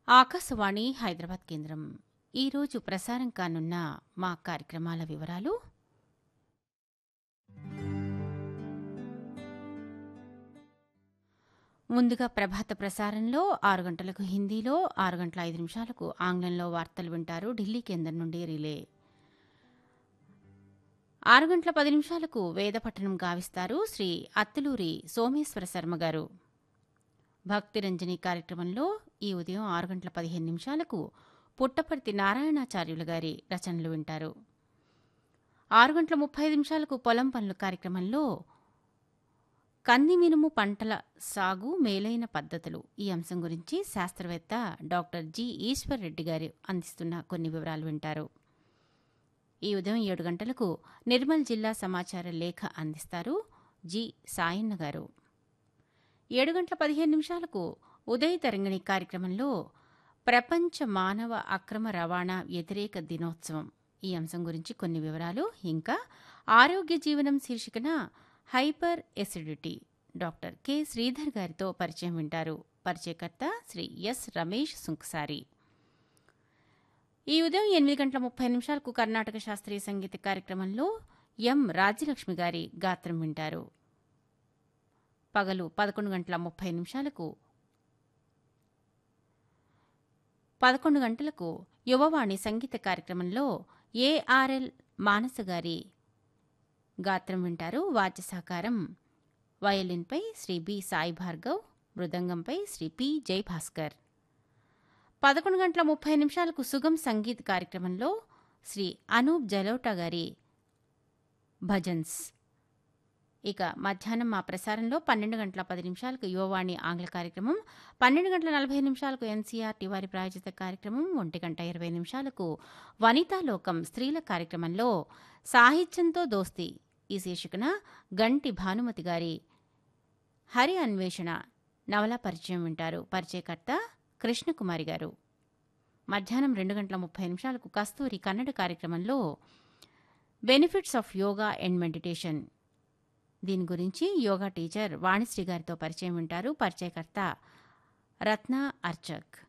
ఆకాశవాణి హైదరాబాద్ కేంద్రం ఈరోజు ప్రసారం కానున్న మా కార్యక్రమాల వివరాలు ముందుగా ప్రభాత ప్రసారంలో ఆరు గంటలకు హిందీలో ఆరు గంటల ఐదు నిమిషాలకు ఆంగ్లంలో వార్తలు వింటారు ఢిల్లీ కేంద్రం నుండి రిలే ఆరు గంటల పది నిమిషాలకు వేదపట్టణం గావిస్తారు శ్రీ అత్తులూరి సోమేశ్వర శర్మ గారు భక్తిరంజని కార్యక్రమంలో ఈ ఉదయం ఆరు గంటల పదిహేను నిమిషాలకు పుట్టపర్తి నారాయణాచార్యులు గారి రచనలు వింటారు ఆరు గంటల ముప్పై ఐదు నిమిషాలకు పొలం పనులు కార్యక్రమంలో కంది మినుము పంటల సాగు మేలైన పద్ధతులు ఈ అంశం గురించి శాస్త్రవేత్త డాక్టర్ జి ఈశ్వర్ రెడ్డి గారు అందిస్తున్న కొన్ని వివరాలు వింటారు ఈ ఉదయం ఏడు గంటలకు నిర్మల్ జిల్లా సమాచార లేఖ అందిస్తారు జి సాయన్న గారు ఏడు గంటల పదిహేను నిమిషాలకు ఉదయ తరంగిణి కార్యక్రమంలో ప్రపంచ మానవ అక్రమ రవాణా వ్యతిరేక దినోత్సవం ఈ అంశం గురించి కొన్ని వివరాలు ఇంకా ఆరోగ్య జీవనం శీర్షికన hyper acidity doctor K Sridhar గారితో పరిచయం వింటారు పరిచయకర్త శ్రీ ఎస్ రమేష్ సుంకసారి ఈ ఉదయం ఎనిమిది గంటల ముప్పై నిమిషాలకు కర్ణాటక శాస్త్రీయ సంగీత కార్యక్రమంలో ఎం రాజ్యలక్ష్మి గారి గాత్రం వింటారు పగలు పదకొండు గంటల ముప్పై నిమిషాలకు పదకొండు గంటలకు యువవాణి సంగీత కార్యక్రమంలో ఏఆర్ఎల్ మానస గారి గాత్రం వింటారు వాద్య సహకారం వయలిన్పై శ్రీ బి సాయి భార్గవ్ మృదంగంపై శ్రీ పి జయభాస్కర్ పదకొండు గంటల ముప్పై నిమిషాలకు సుగం సంగీత్ కార్యక్రమంలో శ్రీ అనూప్ జలోటా గారి భజన్స్ ఇక మధ్యాహ్నం మా ప్రసారంలో పన్నెండు గంటల పది నిమిషాలకు యువవాణి ఆంగ్ల కార్యక్రమం పన్నెండు గంటల నలభై నిమిషాలకు ఎన్సీఆర్ తివారి ప్రాయోజిత కార్యక్రమం ఒంటి గంట ఇరవై నిమిషాలకు వనితాలోకం స్త్రీల కార్యక్రమంలో సాహిత్యంతో దోస్తి ఈ శీర్షికన గంటి భానుమతి గారి హరి అన్వేషణ నవల పరిచయం వింటారు పరిచయకర్త కృష్ణకుమారి గారు మధ్యాహ్నం రెండు గంటల ముప్పై నిమిషాలకు కస్తూరి కన్నడ కార్యక్రమంలో benefits of yoga and meditation దీని గురించి యోగా టీచర్ వాణిశ్రీ గారితో పరిచయం వింటారు పరిచయకర్త రత్న అర్చక్